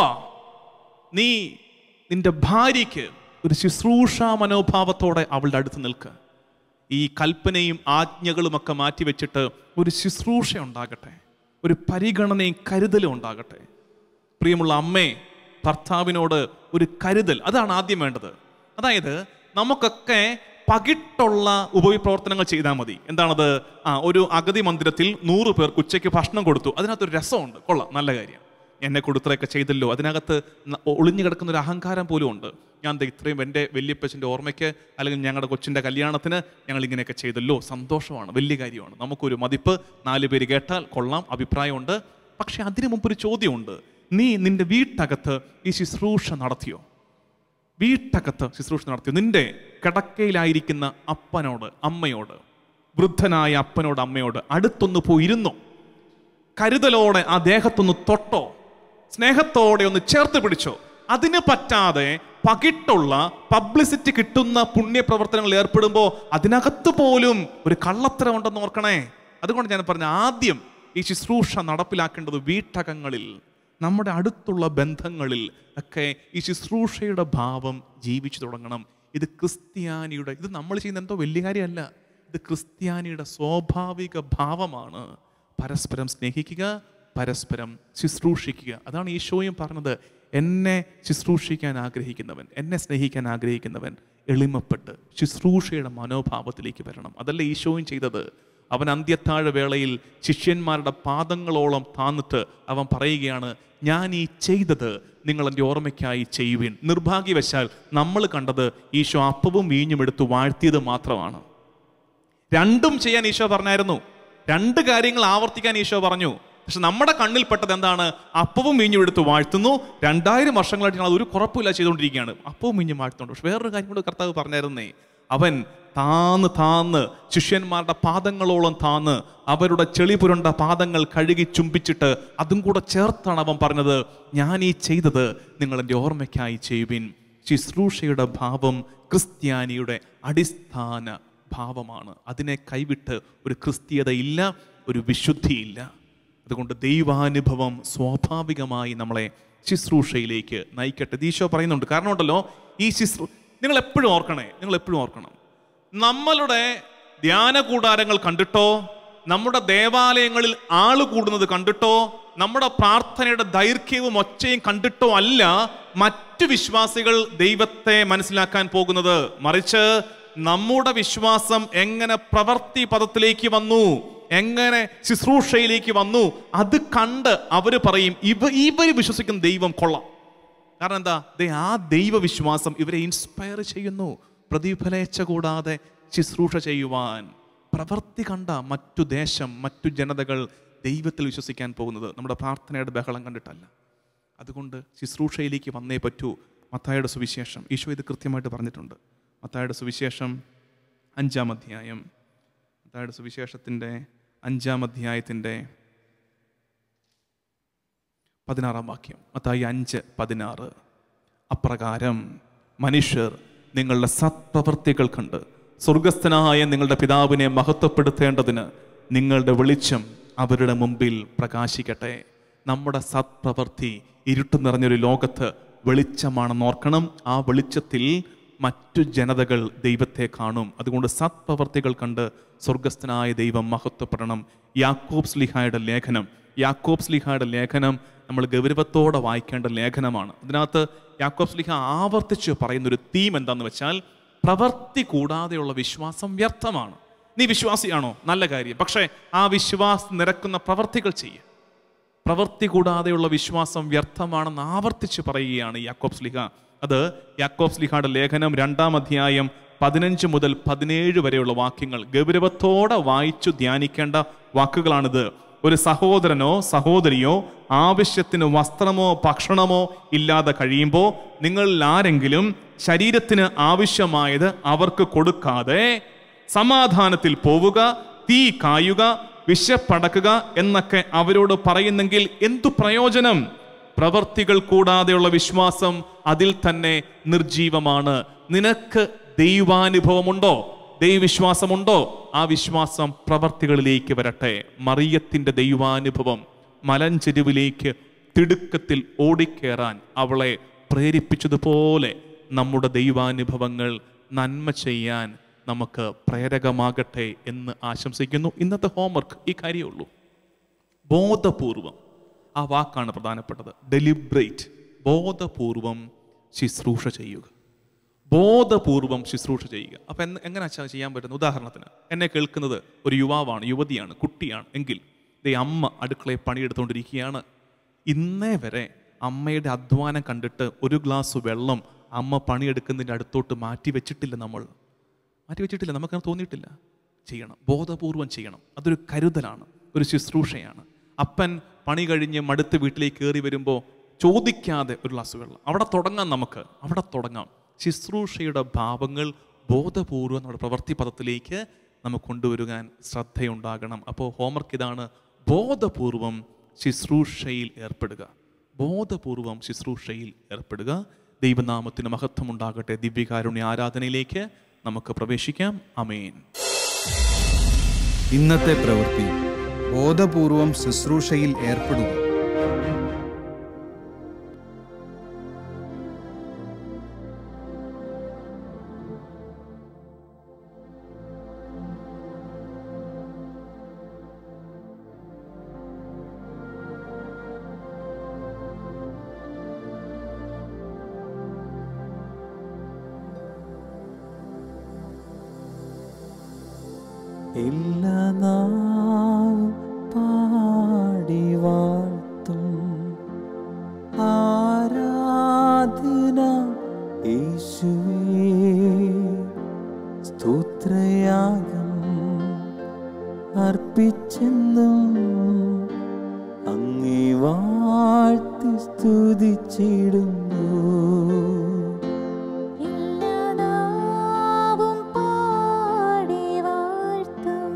നീ നിന്റെ ഭാര്യയ്ക്ക് ഒരു ശുശ്രൂഷ മനോഭാവത്തോടെ അവളുടെ അടുത്ത് നിൽക്കുക ഈ കൽപ്പനയും ആജ്ഞകളുമൊക്കെ മാറ്റിവെച്ചിട്ട് ഒരു ശുശ്രൂഷ ഉണ്ടാകട്ടെ ഒരു പരിഗണനയും കരുതലും ഉണ്ടാകട്ടെ പ്രിയമുള്ള അമ്മേ ഭർത്താവിനോട് ഒരു കരുതൽ അതാണ് ആദ്യം വേണ്ടത് അതായത് നമുക്കൊക്കെ പകിട്ടുള്ള ഉപവിപ്രവർത്തനങ്ങൾ ചെയ്താൽ മതി എന്താണത് ആ ഒരു അഗതി മന്ദിരത്തിൽ നൂറ് പേർക്ക് ഉച്ചയ്ക്ക് ഭക്ഷണം കൊടുത്തു അതിനകത്തൊരു രസമുണ്ട് കൊള്ളാം നല്ല കാര്യം എന്നെ കൊടുത്തറയൊക്കെ ചെയ്തല്ലോ അതിനകത്ത് ന- ഒളിഞ്ഞു കിടക്കുന്ന ഒരു അഹങ്കാരം പോലും ഉണ്ട് ഞാൻ ദേ ഇത്രയും എൻ്റെ വല്യപ്പച്ചൻ്റെ ഓർമ്മയ്ക്ക് അല്ലെങ്കിൽ ഞങ്ങളുടെ കൊച്ചിൻ്റെ കല്യാണത്തിന് ഞങ്ങൾ ഇങ്ങനെയൊക്കെ ചെയ്തല്ലോ സന്തോഷമാണ് വലിയ കാര്യമാണ് നമുക്കൊരു മതിപ്പ് നാല് പേര് കേട്ടാൽ കൊള്ളാം അഭിപ്രായമുണ്ട് പക്ഷെ അതിനു മുമ്പ് ഒരു ചോദ്യമുണ്ട് നീ നിന്റെ വീട്ടകത്ത് ഈ ശുശ്രൂഷ നടത്തിയോ വീട്ടകത്ത് ശുശ്രൂഷ നടത്തിയോ നിന്റെ കിടക്കയിലായിരിക്കുന്ന അപ്പനോട് അമ്മയോട് വൃദ്ധനായ അപ്പനോട് അമ്മയോട് അടുത്തൊന്ന് പോയി ഇരുന്നോ കരുതലോടെ ആ ദേഹത്തൊന്ന് തൊട്ടോ സ്നേഹത്തോടെ ഒന്ന് ചേർത്ത് പിടിച്ചോ അതിന് പറ്റാതെ പകിട്ടുള്ള പബ്ലിസിറ്റി കിട്ടുന്ന പുണ്യപ്രവർത്തനങ്ങൾ ഏർപ്പെടുമ്പോൾ അതിനകത്ത് പോലും ഒരു കള്ളത്തരം ഉണ്ടെന്ന് ഓർക്കണേ അതുകൊണ്ട് ഞാൻ പറഞ്ഞ ആദ്യം ഈ ശുശ്രൂഷ നടപ്പിലാക്കേണ്ടത് വീട്ടകങ്ങളിൽ നമ്മുടെ അടുത്തുള്ള ബന്ധങ്ങളിൽ ഒക്കെ ഈ ശുശ്രൂഷയുടെ ഭാവം ജീവിച്ചു തുടങ്ങണം ഇത് ക്രിസ്ത്യാനിയുടെ ഇത് നമ്മൾ ചെയ്യുന്ന എന്തോ വലിയ കാര്യമല്ല ഇത് ക്രിസ്ത്യാനിയുടെ സ്വാഭാവിക ഭാവമാണ് പരസ്പരം സ്നേഹിക്കുക പരസ്പരം ശുശ്രൂഷിക്കുക അതാണ് ഈശോയും പറഞ്ഞത് എന്നെ ശുശ്രൂഷിക്കാൻ ആഗ്രഹിക്കുന്നവൻ എന്നെ സ്നേഹിക്കാൻ ആഗ്രഹിക്കുന്നവൻ എളിമപ്പെട്ട് ശുശ്രൂഷയുടെ മനോഭാവത്തിലേക്ക് വരണം അതല്ല ഈശോയും ചെയ്തത് അവൻ അന്ത്യത്താഴ വേളയിൽ ശിഷ്യന്മാരുടെ പാദങ്ങളോളം താന്നിട്ട് അവൻ പറയുകയാണ് ഞാൻ ഈ ചെയ്തത് നിങ്ങൾ എൻ്റെ ഓർമ്മയ്ക്കായി ചെയ്യുവിൻ നിർഭാഗ്യവശാൽ നമ്മൾ കണ്ടത് ഈശോ അപ്പവും വീഞ്ഞും എടുത്ത് വാഴ്ത്തിയത് മാത്രമാണ് രണ്ടും ചെയ്യാൻ ഈശോ പറഞ്ഞായിരുന്നു രണ്ട് കാര്യങ്ങൾ ആവർത്തിക്കാൻ ഈശോ പറഞ്ഞു പക്ഷെ നമ്മുടെ കണ്ണിൽപ്പെട്ടത് എന്താണ് അപ്പവും വീഞ്ഞും എടുത്ത് വാഴ്ത്തുന്നു രണ്ടായിരം വർഷങ്ങളായിട്ട് ഞങ്ങൾ ഒരു കുഴപ്പമില്ല ചെയ്തുകൊണ്ടിരിക്കുകയാണ് അപ്പവും വീഞ്ഞും വാഴ്ത്തുന്നുണ്ട് പക്ഷെ വേറൊരു കാര്യം കൂടെ കർത്താവ് പറഞ്ഞായിരുന്നേ അവൻ താന്ന് താന്ന് ശിഷ്യന്മാരുടെ പാദങ്ങളോളം താന്ന് അവരുടെ ചെളി പുരണ്ട പാദങ്ങൾ കഴുകി ചുംബിച്ചിട്ട് അതും കൂടെ ചേർത്താണ് അവൻ പറഞ്ഞത് ഞാൻ ഈ ചെയ്തത് നിങ്ങൾ എൻ്റെ ഓർമ്മയ്ക്കായി ചെയ്യുവിൻ ശുശ്രൂഷയുടെ ഭാവം ക്രിസ്ത്യാനിയുടെ അടിസ്ഥാന ഭാവമാണ് അതിനെ കൈവിട്ട് ഒരു ക്രിസ്തീയതയില്ല ഒരു വിശുദ്ധിയില്ല അതുകൊണ്ട് ദൈവാനുഭവം സ്വാഭാവികമായി നമ്മളെ ശുശ്രൂഷയിലേക്ക് നയിക്കട്ടെ ഇത് ഈശോ പറയുന്നുണ്ട് കാരണം ഉണ്ടല്ലോ ഈ ശുശ്രൂ നിങ്ങൾ എപ്പോഴും ഓർക്കണേ നിങ്ങൾ എപ്പോഴും ഓർക്കണം നമ്മളുടെ ധ്യാന കൂടാരങ്ങൾ കണ്ടിട്ടോ നമ്മുടെ ദേവാലയങ്ങളിൽ ആള് കൂടുന്നത് കണ്ടിട്ടോ നമ്മുടെ പ്രാർത്ഥനയുടെ ദൈർഘ്യവും ഒച്ചയും കണ്ടിട്ടോ അല്ല മറ്റു വിശ്വാസികൾ ദൈവത്തെ മനസ്സിലാക്കാൻ പോകുന്നത് മറിച്ച് നമ്മുടെ വിശ്വാസം എങ്ങനെ പ്രവർത്തി പദത്തിലേക്ക് വന്നു എങ്ങനെ ശുശ്രൂഷയിലേക്ക് വന്നു അത് കണ്ട് അവര് പറയും ഇവ ഇവര് വിശ്വസിക്കുന്ന ദൈവം കൊള്ളാം കാരണം എന്താ ദേ ആ ദൈവവിശ്വാസം ഇവരെ ഇൻസ്പയർ ചെയ്യുന്നു പ്രതിഫലേച്ഛ കൂടാതെ ശുശ്രൂഷ ചെയ്യുവാൻ പ്രവർത്തി കണ്ട മറ്റു ദേശം മറ്റു ജനതകൾ ദൈവത്തിൽ വിശ്വസിക്കാൻ പോകുന്നത് നമ്മുടെ പ്രാർത്ഥനയുടെ ബഹളം കണ്ടിട്ടല്ല അതുകൊണ്ട് ശുശ്രൂഷയിലേക്ക് വന്നേ പറ്റൂ മത്തായുടെ സുവിശേഷം ഈശോ ഇത് കൃത്യമായിട്ട് പറഞ്ഞിട്ടുണ്ട് മത്തായുടെ സുവിശേഷം അഞ്ചാം അധ്യായം മത്തായുടെ സുവിശേഷത്തിൻ്റെ അഞ്ചാം അധ്യായത്തിൻ്റെ പതിനാറാം വാക്യം മത്തായി അഞ്ച് പതിനാറ് അപ്രകാരം മനുഷ്യർ നിങ്ങളുടെ സത്പ്രവൃത്തികൾ കണ്ട് സ്വർഗസ്ഥനായ നിങ്ങളുടെ പിതാവിനെ മഹത്വപ്പെടുത്തേണ്ടതിന് നിങ്ങളുടെ വെളിച്ചം അവരുടെ മുമ്പിൽ പ്രകാശിക്കട്ടെ നമ്മുടെ സത്പ്രവൃത്തി ഇരുട്ട് നിറഞ്ഞൊരു ലോകത്ത് വെളിച്ചമാണെന്ന് ഓർക്കണം ആ വെളിച്ചത്തിൽ മറ്റു ജനതകൾ ദൈവത്തെ കാണും അതുകൊണ്ട് സത്പ്രവർത്തികൾ കണ്ട് സ്വർഗസ്ഥനായ ദൈവം മഹത്വപ്പെടണം യാക്കോബ് സ്ലിഹായുടെ ലേഖനം യാക്കോബ് സ്ലിഹായുടെ ലേഖനം നമ്മൾ ഗൗരവത്തോടെ വായിക്കേണ്ട ലേഖനമാണ് അതിനകത്ത് യാക്കോബ് സ്ലിഹ ആവർത്തിച്ച് പറയുന്ന ഒരു തീം എന്താന്ന് വെച്ചാൽ പ്രവർത്തി കൂടാതെയുള്ള വിശ്വാസം വ്യർത്ഥമാണ് നീ വിശ്വാസിയാണോ നല്ല കാര്യം പക്ഷേ ആ വിശ്വാസം നിരക്കുന്ന പ്രവർത്തികൾ ചെയ്യുക പ്രവൃത്തി കൂടാതെയുള്ള വിശ്വാസം വ്യർത്ഥമാണെന്ന് ആവർത്തിച്ച് പറയുകയാണ് യാക്കോബ് സ്ലിഹ അത് യാക്കോബ് സ്ലിഹയുടെ ലേഖനം രണ്ടാം അധ്യായം പതിനഞ്ച് മുതൽ പതിനേഴ് വരെയുള്ള വാക്യങ്ങൾ ഗൗരവത്തോടെ വായിച്ചു ധ്യാനിക്കേണ്ട വാക്കുകളാണിത് ഒരു സഹോദരനോ സഹോദരിയോ ആവശ്യത്തിന് വസ്ത്രമോ ഭക്ഷണമോ ഇല്ലാതെ കഴിയുമ്പോൾ നിങ്ങളിൽ ആരെങ്കിലും ശരീരത്തിന് ആവശ്യമായത് അവർക്ക് കൊടുക്കാതെ സമാധാനത്തിൽ പോവുക തീ കായുക വിശപ്പടക്കുക എന്നൊക്കെ അവരോട് പറയുന്നെങ്കിൽ എന്തു പ്രയോജനം പ്രവർത്തികൾ കൂടാതെയുള്ള വിശ്വാസം അതിൽ തന്നെ നിർജീവമാണ് നിനക്ക് ദൈവാനുഭവമുണ്ടോ ദൈവവിശ്വാസമുണ്ടോ ആ വിശ്വാസം പ്രവർത്തികളിലേക്ക് വരട്ടെ മറിയത്തിന്റെ ദൈവാനുഭവം മലഞ്ചെരുവിലേക്ക് തിടുക്കത്തിൽ ഓടിക്കേറാൻ അവളെ പ്രേരിപ്പിച്ചതുപോലെ നമ്മുടെ ദൈവാനുഭവങ്ങൾ നന്മ ചെയ്യാൻ നമുക്ക് പ്രേരകമാകട്ടെ എന്ന് ആശംസിക്കുന്നു ഇന്നത്തെ ഹോംവർക്ക് ഈ കാര്യമുള്ളൂ ബോധപൂർവം ആ വാക്കാണ് പ്രധാനപ്പെട്ടത് ഡെലിബ്രേറ്റ് ബോധപൂർവം ശുശ്രൂഷ ചെയ്യുക ബോധപൂർവം ശുശ്രൂഷ ചെയ്യുക അപ്പം എന്ന് എങ്ങനെ അച്ഛാ ചെയ്യാൻ പറ്റുന്നത് ഉദാഹരണത്തിന് എന്നെ കേൾക്കുന്നത് ഒരു യുവാവാണ് യുവതിയാണ് കുട്ടിയാണ് എങ്കിൽ ദേ അമ്മ അടുക്കളയിൽ പണിയെടുത്തുകൊണ്ടിരിക്കുകയാണ് ഇന്നേ വരെ അമ്മയുടെ അധ്വാനം കണ്ടിട്ട് ഒരു ഗ്ലാസ് വെള്ളം അമ്മ പണിയെടുക്കുന്നതിൻ്റെ അടുത്തോട്ട് മാറ്റി വെച്ചിട്ടില്ല നമ്മൾ മാറ്റി വെച്ചിട്ടില്ല നമുക്കത് തോന്നിയിട്ടില്ല ചെയ്യണം ബോധപൂർവം ചെയ്യണം അതൊരു കരുതലാണ് ഒരു ശുശ്രൂഷയാണ് അപ്പൻ പണി കഴിഞ്ഞ് മടുത്ത് വീട്ടിലേക്ക് കയറി വരുമ്പോൾ ചോദിക്കാതെ ഒരു ഗ്ലാസ് വെള്ളം അവിടെ തുടങ്ങാം നമുക്ക് അവിടെ തുടങ്ങാം ശുശ്രൂഷയുടെ ഭാവങ്ങൾ ബോധപൂർവം നമ്മുടെ പ്രവൃത്തി പദത്തിലേക്ക് നമുക്ക് കൊണ്ടുവരുവാൻ ശ്രദ്ധയുണ്ടാകണം അപ്പോൾ ഹോംവർക്ക് ഇതാണ് ബോധപൂർവം ശുശ്രൂഷയിൽ ഏർപ്പെടുക ബോധപൂർവം ശുശ്രൂഷയിൽ ഏർപ്പെടുക ദൈവനാമത്തിന് മഹത്വം ഉണ്ടാകട്ടെ ദിവ്യകാരുണ്യ ആരാധനയിലേക്ക് നമുക്ക് പ്രവേശിക്കാം അമേൻ ഇന്നത്തെ പ്രവൃത്തി ബോധപൂർവം ശുശ്രൂഷയിൽ ഏർപ്പെടുക എല്ലാ നാവും പാടി വാഴ്ത്തും ആരാധന സ്തോത്രയാഗം അർപ്പിച്ചെന്നും അങ്ങേ വാഴ്ത്തി സ്തുതിച്ചിടുന്നു എല്ലാനാവും പാടി വാഴ്ത്തും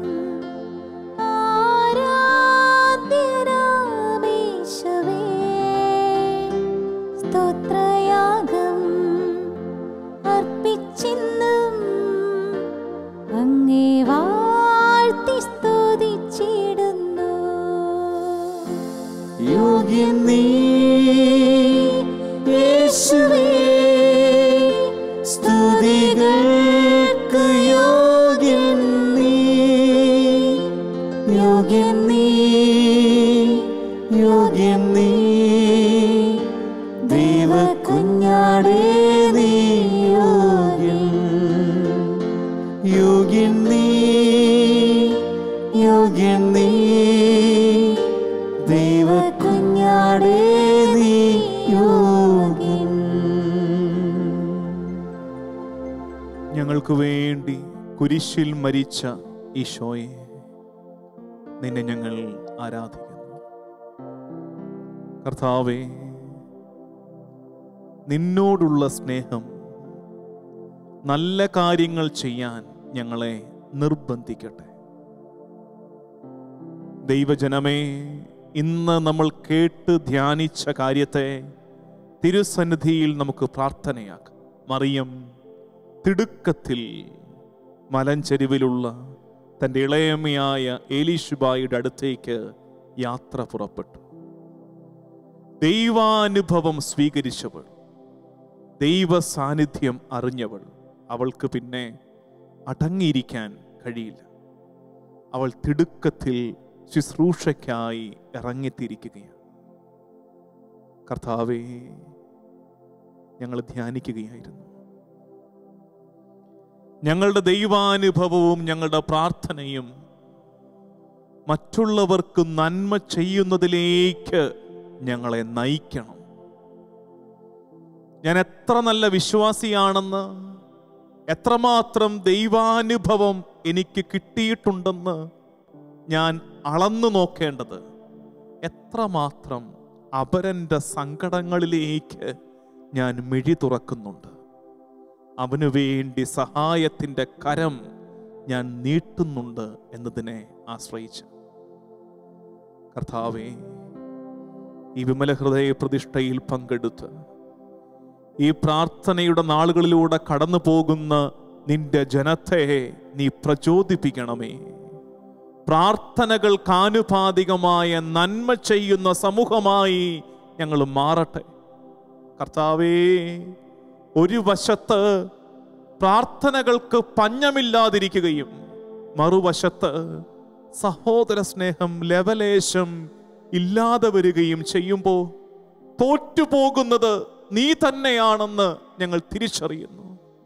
ആരാധ്യനാമീശുവേ. സ്തോത്രയാഗം അർപ്പിച്ചെന്നും അങ്ങേ വാഴ്ത്തി സ്തുതിച്ചിടുന്നു യോഗ്യൻ നീ യേശുവേ സ്തുതികൾക്ക് യോഗ്യൻ നീ യോഗ്യൻ നീ യോഗ്യൻ നീ ദൈവക്കുഞ്ഞാടേ നീ യോഗ്യൻ യോഗ്യൻ നീ യോഗ്യൻ നീ ദൈവക്കുഞ്ഞാടേ നീ യോഗ്യൻ ഞങ്ങൾക്ക് വേണ്ടി കുരിശിൽ മരിച്ച ഈശോയെ നിന്നെ ഞങ്ങൾ ആരാധിക്കുന്നു കർത്താവേ നിന്നോടുള്ള സ്നേഹം നല്ല കാര്യങ്ങൾ ചെയ്യാൻ ഞങ്ങളെ നിർബന്ധിക്കട്ടെ ദൈവജനമേ ഇന്ന് നമ്മൾ കേട്ട് ധ്യാനിച്ച കാര്യത്തെ തിരുസന്നിധിയിൽ നമുക്ക് പ്രാർത്ഥനയാക്കാം മറിയം തിടുക്കത്തിൽ മലഞ്ചെരുവിലുള്ള തൻ്റെ ഇളയമ്മയായ ഏലീഷുബായുടെ അടുത്തേക്ക് യാത്ര പുറപ്പെട്ടു ദൈവാനുഭവം സ്വീകരിച്ചവൾ ദൈവ സാന്നിധ്യം അറിഞ്ഞവൾ അവൾക്ക് പിന്നെ അടങ്ങിയിരിക്കാൻ കഴിയില്ല അവൾ തിടുക്കത്തിൽ ശുശ്രൂഷയ്ക്കായി ഇറങ്ങിത്തിരിക്കുകയാണ് കർത്താവേ ഞങ്ങൾ ധ്യാനിക്കുകയായിരുന്നു ഞങ്ങളുടെ ദൈവാനുഭവവും ഞങ്ങളുടെ പ്രാർത്ഥനയും മറ്റുള്ളവർക്ക് നന്മ ചെയ്യുന്നതിലേക്ക് ഞങ്ങളെ നയിക്കണം ഞാൻ എത്ര നല്ല വിശ്വാസിയാണെന്ന് എത്രമാത്രം ദൈവാനുഭവം എനിക്ക് കിട്ടിയിട്ടുണ്ടെന്ന് ഞാൻ അളന്നു നോക്കേണ്ടത് എത്രമാത്രം അപരന്റെ സങ്കടങ്ങളിലേക്ക് ഞാൻ മിഴി തുറക്കുന്നുണ്ട് അവനു വേണ്ടി സഹായത്തിൻ്റെ കരം ഞാൻ നീട്ടുന്നുണ്ട് എന്നതിനെ ആശ്രയിച്ച് കർത്താവേ ഈ വിമല ഹൃദയ പ്രതിഷ്ഠയിൽ പങ്കെടുത്ത് ഈ പ്രാർത്ഥനയുടെ നാളുകളിലൂടെ കടന്നു പോകുന്ന നിന്റെ ജനത്തെ നീ പ്രചോദിപ്പിക്കണമേ പ്രാർത്ഥനകൾക്ക് ആനുപാതികമായ നന്മ ചെയ്യുന്ന സമൂഹമായി ഞങ്ങൾ മാറട്ടെ കർത്താവേ ഒരു വശത്ത് പ്രാർത്ഥനകൾക്ക് പഞ്ഞമില്ലാതിരിക്കുകയും മറുവശത്ത് സഹോദര സ്നേഹം ലവലേശം ഇല്ലാതെ വരികയും ചെയ്യുമ്പോൾ തോറ്റുപോകുന്നത് നീ തന്നെയാണെന്ന് ഞങ്ങൾ തിരിച്ചറിയുന്നു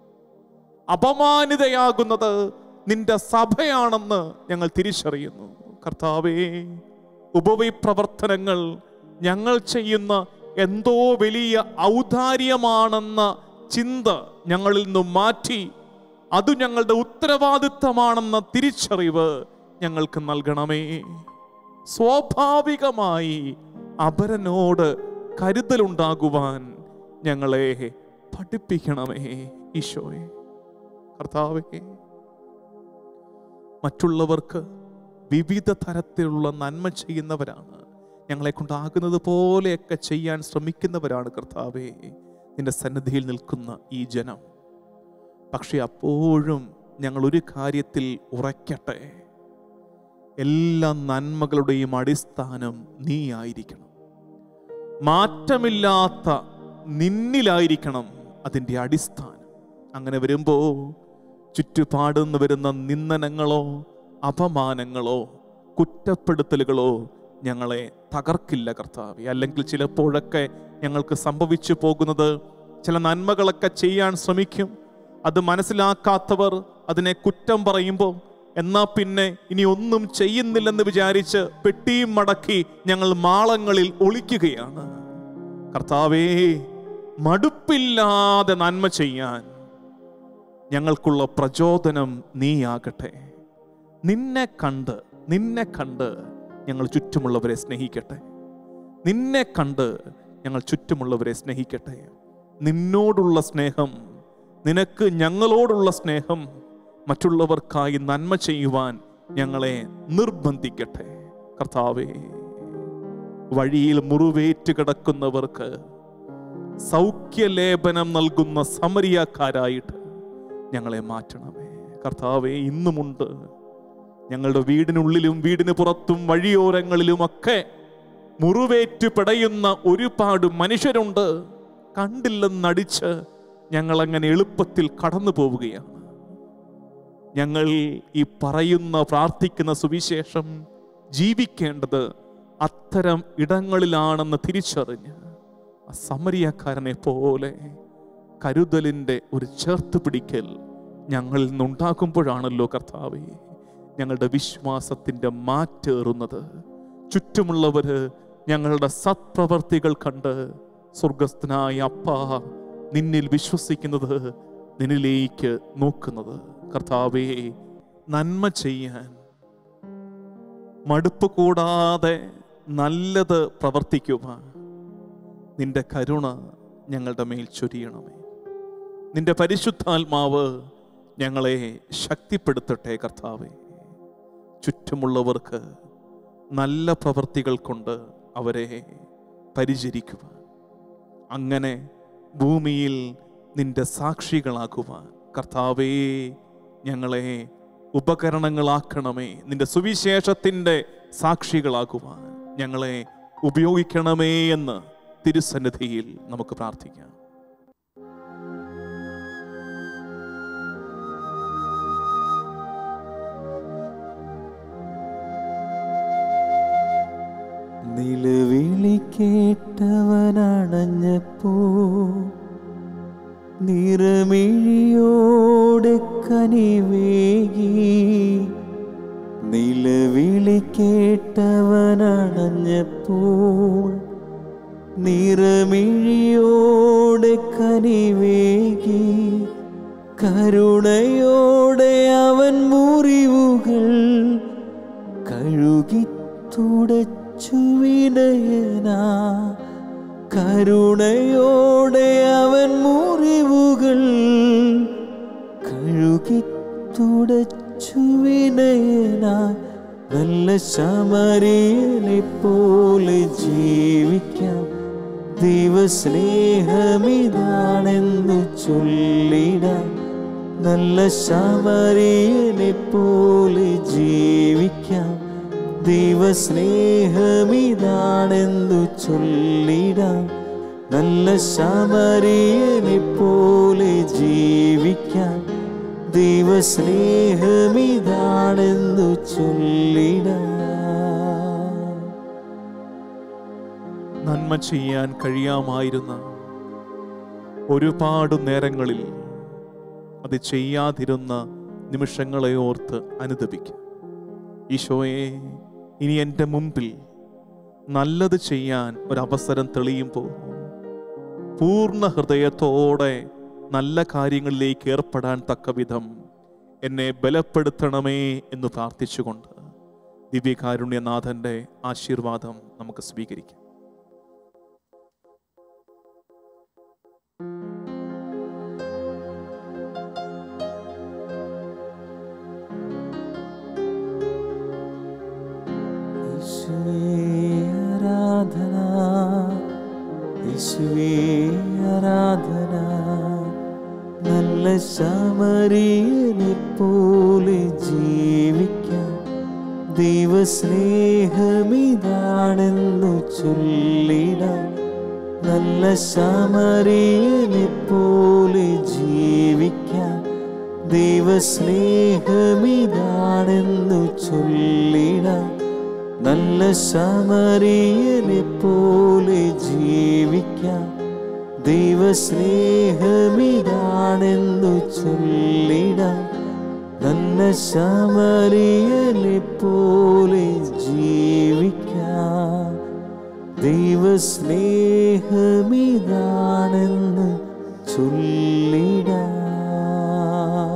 അപമാനിതയാകുന്നത് നിന്റെ സഭയാണെന്ന് ഞങ്ങൾ തിരിച്ചറിയുന്നു കർത്താവേ ഉപവിപ്രവർത്തനങ്ങൾ ഞങ്ങൾ ചെയ്യുന്ന എന്തോ വലിയ ഔദാര്യമാണെന്ന ചിന്ത ഞങ്ങളിൽ നിന്നും മാറ്റി അത് ഞങ്ങളുടെ ഉത്തരവാദിത്തമാണെന്ന തിരിച്ചറിവ് ഞങ്ങൾക്ക് നൽകണമേ സ്വാഭാവികമായി അപരനോട് കരുതലുണ്ടാകുവാൻ ഞങ്ങളെ പഠിപ്പിക്കണമേ ഈശോയെ കർത്താവേ മറ്റുള്ളവർക്ക് വിവിധ തരത്തിലുള്ള നന്മ ചെയ്യുന്നവരാണ് ഞങ്ങളെ കൊണ്ടാകുന്നത് പോലെയൊക്കെ ചെയ്യാൻ ശ്രമിക്കുന്നവരാണ് കർത്താവേ നിന്റെ സന്നിധിയിൽ നിൽക്കുന്ന ഈ ജനം പക്ഷെ അപ്പോഴും ഞങ്ങൾ ഒരു കാര്യത്തിൽ ഉറയ്ക്കട്ടെ എല്ലാ നന്മകളുടെയും അടിസ്ഥാനം നീ ആയിരിക്കണം മാറ്റമില്ലാത്ത നിന്നിലായിരിക്കണം അതിൻ്റെ അടിസ്ഥാനം അങ്ങനെ വരുമ്പോൾ ചുറ്റുപാടുന്ന് വരുന്ന നിന്ദനങ്ങളോ അപമാനങ്ങളോ കുറ്റപ്പെടുത്തലുകളോ ഞങ്ങളെ തകർക്കില്ല കർത്താവെ അല്ലെങ്കിൽ ചിലപ്പോഴൊക്കെ ഞങ്ങൾക്ക് സംഭവിച്ചു പോകുന്നത് ചില നന്മകളൊക്കെ ചെയ്യാൻ ശ്രമിക്കും അത് മനസ്സിലാക്കാത്തവർ അതിനെ കുറ്റം പറയുമ്പോൾ എന്നാ പിന്നെ ഇനി ഒന്നും ചെയ്യുന്നില്ലെന്ന് വിചാരിച്ച് പെട്ടിയും മടക്കി ഞങ്ങൾ മാളങ്ങളിൽ ഒളിക്കുകയാണ് കർത്താവേ മടുപ്പില്ലാതെ നന്മ ചെയ്യാൻ ഞങ്ങൾക്കുള്ള പ്രചോദനം നീയാകട്ടെ നിന്നെ കണ്ട് നിന്നെ കണ്ട് ഞങ്ങൾ ചുറ്റുമുള്ളവരെ സ്നേഹിക്കട്ടെ നിന്നെ കണ്ട് ഞങ്ങൾ ചുറ്റുമുള്ളവരെ സ്നേഹിക്കട്ടെ നിന്നോടുള്ള സ്നേഹം നിനക്ക് ഞങ്ങളോടുള്ള സ്നേഹം മറ്റുള്ളവർക്കായി നന്മ ചെയ്യുവാൻ ഞങ്ങളെ നിർബന്ധിക്കട്ടെ കർത്താവേ വഴിയിൽ മുറിവേറ്റ് കിടക്കുന്നവർക്ക് സൗഖ്യലേപനം നൽകുന്ന സമരിയാക്കാരായിട്ട് ഞങ്ങളെ മാറ്റണമേ കർത്താവെ ഇന്നുമുണ്ട് ഞങ്ങളുടെ വീടിനുള്ളിലും വീടിന് പുറത്തും വഴിയോരങ്ങളിലുമൊക്കെ മുറിവേറ്റ് പിടയുന്ന ഒരുപാട് മനുഷ്യരുണ്ട് കണ്ടില്ലെന്നടിച്ച് ഞങ്ങൾ അങ്ങനെ എളുപ്പത്തിൽ കടന്നു പോവുകയാണ് ഞങ്ങൾ ഈ പറയുന്ന പ്രാർത്ഥിക്കുന്ന സുവിശേഷം ജീവിക്കേണ്ടത് അത്തരം ഇടങ്ങളിലാണെന്ന് തിരിച്ചറിഞ്ഞ് ആ സമരിയക്കാരനെ പോലെ കരുതലിൻ്റെ ഒരു ചേർത്ത് പിടിക്കൽ ഞങ്ങളിൽ നിന്നുണ്ടാകുമ്പോഴാണല്ലോ കർത്താവെ ഞങ്ങളുടെ വിശ്വാസത്തിൻ്റെ മാറ്റേറുന്നത് ചുറ്റുമുള്ളവര് ഞങ്ങളുടെ സത്പ്രവർത്തികൾ കണ്ട് സ്വർഗസ്ഥനായ അപ്പ നിന്നിൽ വിശ്വസിക്കുന്നത് നിന്നിലേക്ക് നോക്കുന്നത് കർത്താവേ നന്മ ചെയ്യാൻ മടുപ്പ് കൂടാതെ നല്ലത് പ്രവർത്തിക്കുവാൻ നിന്റെ കരുണ ഞങ്ങളുടെ മേൽ ചൊരിയണമേ നിന്റെ പരിശുദ്ധാത്മാവ് ഞങ്ങളെ ശക്തിപ്പെടുത്തട്ടെ കർത്താവെ ചുറ്റുമുള്ളവർക്ക് നല്ല പ്രവൃത്തികൾ കൊണ്ട് അവരെ പരിചരിക്കുവാൻ അങ്ങനെ ഭൂമിയിൽ നിന്റെ സാക്ഷികളാക്കുവാൻ കർത്താവേ ഞങ്ങളെ ഉപകരണങ്ങളാക്കണമേ നിന്റെ സുവിശേഷത്തിൻ്റെ സാക്ഷികളാക്കുവാൻ ഞങ്ങളെ ഉപയോഗിക്കണമേ എന്ന് തിരുസന്നിധിയിൽ നമുക്ക് പ്രാർത്ഥിക്കാം നിലവിളി കേട്ടവനണഞ്ഞപ്പോ നിറമിഴിയോടെ കനിവേകി നിലവിളി കേട്ടവനണഞ്ഞപ്പോൾ നിറമിഴിയോടെ കനിവേകി കരുണയോടെ അവൻ മുറിവുകൾ കഴുകി തുടച്ചു വിനയനാ കരുണയോടെ അവൻ മുറിവുകൾ കഴുകി തുടച്ചു വിനയനാ നല്ല ശമരിയനെ പോലെ ജീവിക്കാം ദൈവസ്നേഹമിതാണെന്ന് ചൊല്ലിടാം നല്ല ശമരിയനെ പോലെ ജീവിക്കാം ദൈവസ്നേഹമിതാണെന്നു ചൊല്ലിടാം നല്ല ശമരിയനെ പോലെ ജീവിക്കാം ദൈവസ്നേഹമിതാണെന്നു ചൊല്ലിടാം നന്മ ചെയ്യാൻ കഴിയാമായിരുന്ന ഒരുപാട് നേരങ്ങളിൽ അത് ചെയ്യാതിരുന്ന നിമിഷങ്ങളെ ഓർത്ത് അനുദപിക്കും ഈശോയെ ഇനി എൻ്റെ മുമ്പിൽ നല്ലത് ചെയ്യാൻ ഒരവസരം തെളിയുമ്പോൾ പൂർണ്ണ ഹൃദയത്തോടെ നല്ല കാര്യങ്ങളിലേക്ക് ഏർപ്പെടാൻ തക്കവിധം എന്നെ ബലപ്പെടുത്തണമേ എന്ന് പ്രാർത്ഥിച്ചുകൊണ്ട് ദിവ്യകാരുണ്യനാഥന്റെ ആശീർവാദം നമുക്ക് സ്വീകരിക്കാം യേശുവേ ആരാധന യേശുവേ ആരാധന നല്ല ശമരിയനെ പോലെ ജീവിക്കാം ദൈവസ്നേഹമിതാണെന്നു ചൊല്ലിടാം നല്ല ശമരിയനെ പോലെ ജീവിക്കാം ദൈവസ്നേഹമിതാണെന്നു ചൊല്ലിടാം നല്ല ശമരിയനെ പോലെ ജീവിക്കാം ദൈവസ്നേഹമിതാണെന്നു ചൊല്ലിടാം നല്ല ശമരിയനെ പോലെ ജീവിക്കാം ദൈവസ്നേഹമിതാണെന്ന് ചൊല്ലിടാം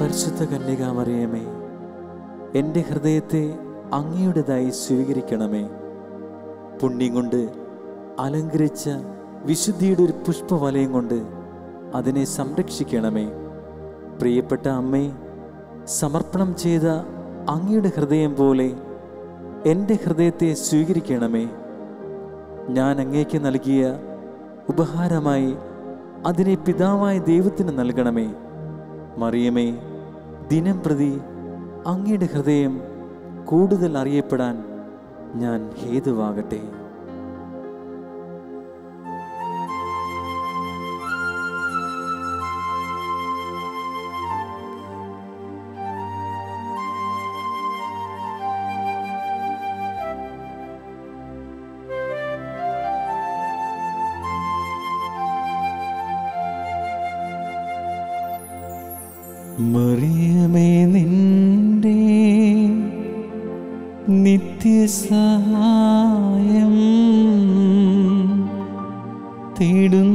പരിശുദ്ധ കന്യകാമറിയമേ എൻ്റെ ഹൃദയത്തെ അങ്ങയുടേതായി സ്വീകരിക്കണമേ പുണ്യം കൊണ്ട് അലങ്കരിച്ച വിശുദ്ധിയുടെ ഒരു പുഷ്പവലയം കൊണ്ട് അതിനെ സംരക്ഷിക്കണമേ പ്രിയപ്പെട്ട അമ്മേ സമർപ്പണം ചെയ്ത അങ്ങയുടെ ഹൃദയം പോലെ എൻ്റെ ഹൃദയത്തെ സ്വീകരിക്കണമേ ഞാൻ അങ്ങേക്ക് നൽകിയ ഉപഹാരമായി അതിനെ പിതാവായ ദൈവത്തിന് നൽകണമേ മറിയമേ ദിനം പ്രതി അങ്ങയുടെ ഹൃദയം കൂടുതൽ അറിയപ്പെടാൻ ഞാൻ ഹേതുവാകട്ടെ മറിയമേ നിന്റെ നിത്യസഹായം തേടുന്നു